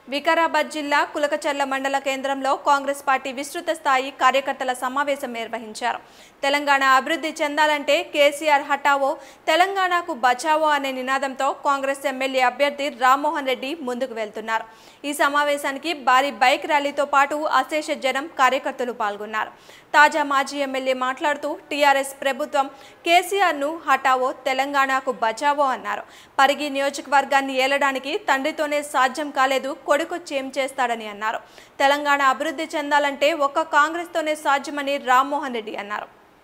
వికారాబాద్ జిల్లా కులకచర్ల మండల కేంద్రంలో కాంగ్రెస్ పార్టీ విస్తృత స్థాయి కార్యకర్తల సమావేశం నిర్వహించారు తెలంగాణ అభివృద్ధి చెందాలంటే కేసీఆర్ హటావో తెలంగాణకు బచావో అనే నినాదంతో కాంగ్రెస్ ఎమ్మెల్యే అభ్యర్థి రామ్మోహన్ రెడ్డి ముందుకు వెళ్తున్నారు ఈ సమావేశానికి భారీ బైక్ ర్యాలీతో పాటు అశేష జనం కార్యకర్తలు పాల్గొన్నారు తాజా మాజీ ఎమ్మెల్యే మాట్లాడుతూ టీఆర్ఎస్ ప్రభుత్వం కేసీఆర్ను హటావో తెలంగాణకు బచావో అన్నారు పరిగి నియోజకవర్గాన్ని ఏలడానికి తండ్రితోనే సాధ్యం కాలేదు కొడుకొచ్చి ఏం చేస్తాడని అన్నారు తెలంగాణ అభివృద్ధి చెందాలంటే ఒక్క కాంగ్రెస్తోనే సాధ్యమని రామ్మోహన్ రెడ్డి అన్నారు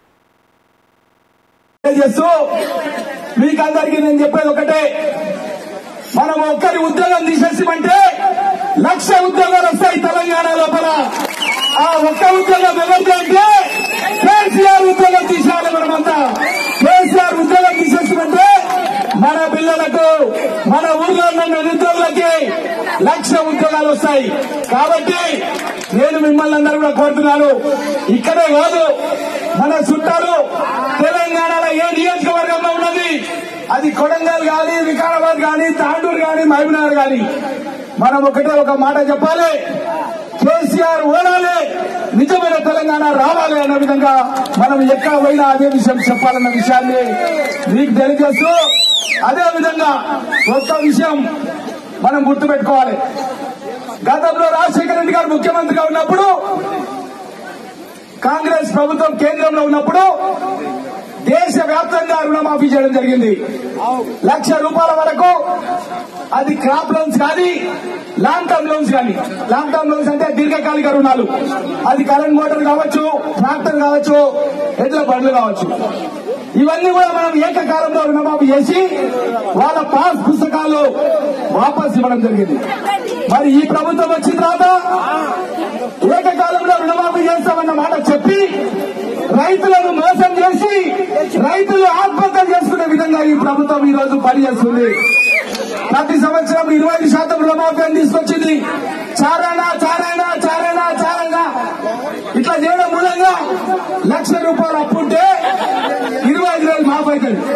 చేస్తూ మీకు అందరికీ నేను చెప్పేది ఒకటే మనం ఒక్కరి ఉద్యోగం తీసేసిమంటే లక్ష ఉద్యోగాలు వస్తాయి తెలంగాణ లోపల ఆ ఒక్క ఉద్యోగం ఎవరిది అంటే కేసీఆర్ ఉద్యోగం తీసేయాలి మనమంతా కేసీఆర్ ఉద్యోగం తీసేసిమంటే మన పిల్లలకు మన ఊర్లో ఉన్న నిరుద్యోగులకి లక్ష ఉద్యోగాలు వస్తాయి కాబట్టి నేను మిమ్మల్ని అందరూ కూడా కోరుతున్నాను ఇక్కడే కాదు మన చుట్టాలు తెలంగాణలో ఏ నియోజకవర్గంలో ఉన్నది అది కొడంగల్ గాని వికారాబాద్ గాని తాండూరు గాని మహబూబ్నగర్ గాని మనం ఒకటే ఒక మాట చెప్పాలి కేసీఆర్ ఓడాలి నిజమైన తెలంగాణ రావాలి అన్న విధంగా మనం ఎక్కడ పోయినా అదే విషయం చెప్పాలన్న విషయాన్ని మీకు తెలియజేస్తూ అదే విధంగా ఒక్క విషయం మనం గుర్తుపెట్టుకోవాలి గతంలో రాజశేఖర రెడ్డి గారు ముఖ్యమంత్రిగా ఉన్నప్పుడు కాంగ్రెస్ ప్రభుత్వం కేంద్రంలో ఉన్నప్పుడు దేశవ్యాప్తంగా రుణమాఫీ చేయడం జరిగింది లక్ష రూపాయల వరకు అది క్రాప్ లోన్స్ కానీ లాంగ్ టర్మ్ లోన్స్ కానీ లాంగ్ టర్మ్ లోన్స్ అంటే దీర్ఘకాలిక రుణాలు అది కరెంట్ మోటార్ కావచ్చు ట్రాక్టర్ కావచ్చు ఎడ్ల బండ్లు కావచ్చు ఇవన్నీ కూడా మనం ఏకకాలంలో రుణమాఫీ చేసి వాళ్ళ పాస్ పుస్తకాలు వాపస్ ఇవ్వడం జరిగింది మరి ఈ ప్రభుత్వం వచ్చిన తర్వాత ఏకకాలంలో రుణమాఫీ చేస్తామన్న మాట చెప్పి రైతులను మోసం చేసి రైతులు ఆత్మహత్య చేసుకునే విధంగా ఈ ప్రభుత్వం ఈ రోజు పనిచేస్తుంది ప్రతి సంవత్సరం ఇరవై ఐదు శాతం రుణమాఫీ అని తీసుకొచ్చింది చారానా చారానా చారానా చారానా ఇట్లా చేయడం మూలంగా లక్ష రూపాయలు అప్పుంటే ఇరవై ఐదు వేలు మాఫ్ అవుతుంది